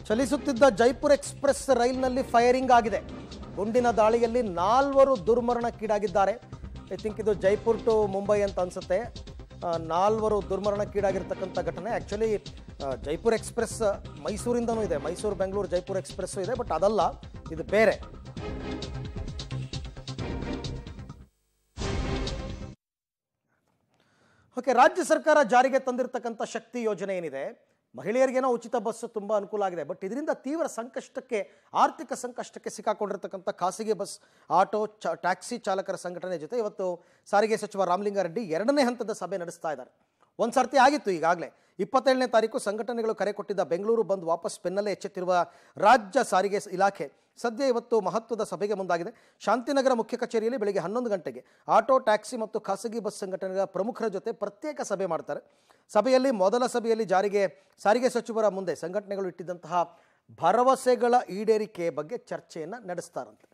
ಚಲಿಸುತ್ತಿದ್ದ Jaipur express ರೈಲ್ನಲ್ಲಿ firing ಆಗಿದೆ ಗುಂಡಿನ ದಾಳಿಯಲ್ಲಿ ನಾಲ್ವರು ದುರ್ಮರಣಕ್ಕೀಡಾಗಿದ್ದಾರೆ ಐ ಥಿಂಕ್ ಇದು ಜೈಪುರ್ ಟು ಮುಂಬೈ ಅಂತ ಅನ್ಸುತ್ತೆ ಆ, ನಾಲ್ವರು ದುರ್ಮರಣಕ್ಕೀಡಾಗಿರ್ತಕ್ಕಂಥ ಘಟನೆ ಆ್ಯಕ್ಚುಲಿ ಜೈಪುರ್ ಎಕ್ಸ್ಪ್ರೆಸ್ ಮೈಸೂರಿಂದನೂ ಇದೆ ಮೈಸೂರು ಬೆಂಗಳೂರು ಜೈಪುರ್ ಎಕ್ಸ್ಪ್ರೆಸ್ಸು ಇದೆ ಬಟ್ ಅದಲ್ಲ ಇದು ಬೇರೆ ಓಕೆ ರಾಜ್ಯ ಸರ್ಕಾರ ಜಾರಿಗೆ ತಂದಿರತಕ್ಕಂಥ ಶಕ್ತಿ ಯೋಜನೆ ಏನಿದೆ ಮಹಿಳೆಯರಿಗೇನೋ ಉಚಿತ ಬಸ್ ತುಂಬ ಅನುಕೂಲ ಆಗಿದೆ ಬಟ್ ಇದರಿಂದ ತೀವ್ರ ಸಂಕಷ್ಟಕ್ಕೆ ಆರ್ಥಿಕ ಸಂಕಷ್ಟಕ್ಕೆ ಸಿಕ್ಕಾಕೊಂಡಿರ್ತಕ್ಕಂಥ ಖಾಸಗಿ ಬಸ್ ಆಟೋ ಚ ಟ್ಯಾಕ್ಸಿ ಚಾಲಕರ ಸಂಘಟನೆ ಜೊತೆ ಇವತ್ತು ಸಾರಿಗೆ ಸಚಿವ ರಾಮಲಿಂಗಾರೆಡ್ಡಿ ಎರಡನೇ ಹಂತದ ಸಭೆ ನಡೆಸ್ತಾ ಇದ್ದಾರೆ ಒಂದು ಸರ್ತಿ ಆಗಿತ್ತು ಈಗಾಗಲೇ ಇಪ್ಪತ್ತೇಳನೇ ತಾರೀಕು ಸಂಘಟನೆಗಳು ಕರೆ ಕೊಟ್ಟಿದ್ದ ಬೆಂಗಳೂರು ಬಂದ್ ವಾಪಸ್ ಬೆನ್ನಲ್ಲೇ ಎಚ್ಚೆತ್ತಿರುವ ರಾಜ್ಯ ಸಾರಿಗೆ ಇಲಾಖೆ ಸದ್ಯ ಇವತ್ತು ಮಹತ್ವದ ಸಭೆಗೆ ಮುಂದಾಗಿದೆ ಶಾಂತಿನಗರ ಮುಖ್ಯ ಕಚೇರಿಯಲ್ಲಿ ಬೆಳಗ್ಗೆ ಹನ್ನೊಂದು ಗಂಟೆಗೆ ಆಟೋ ಟ್ಯಾಕ್ಸಿ ಮತ್ತು ಖಾಸಗಿ ಬಸ್ ಸಂಘಟನೆಗಳ ಪ್ರಮುಖರ ಜೊತೆ ಪ್ರತ್ಯೇಕ ಸಭೆ ಮಾಡ್ತಾರೆ ಸಭೆಯಲ್ಲಿ ಮೊದಲ ಸಭೆಯಲ್ಲಿ ಜಾರಿಗೆ ಸಾರಿಗೆ ಸಚಿವರ ಮುಂದೆ ಸಂಘಟನೆಗಳು ಇಟ್ಟಿದ್ದಂತಹ ಭರವಸೆಗಳ ಈಡೇರಿಕೆ ಬಗ್ಗೆ ಚರ್ಚೆಯನ್ನು ನಡೆಸ್ತಾರಂತೆ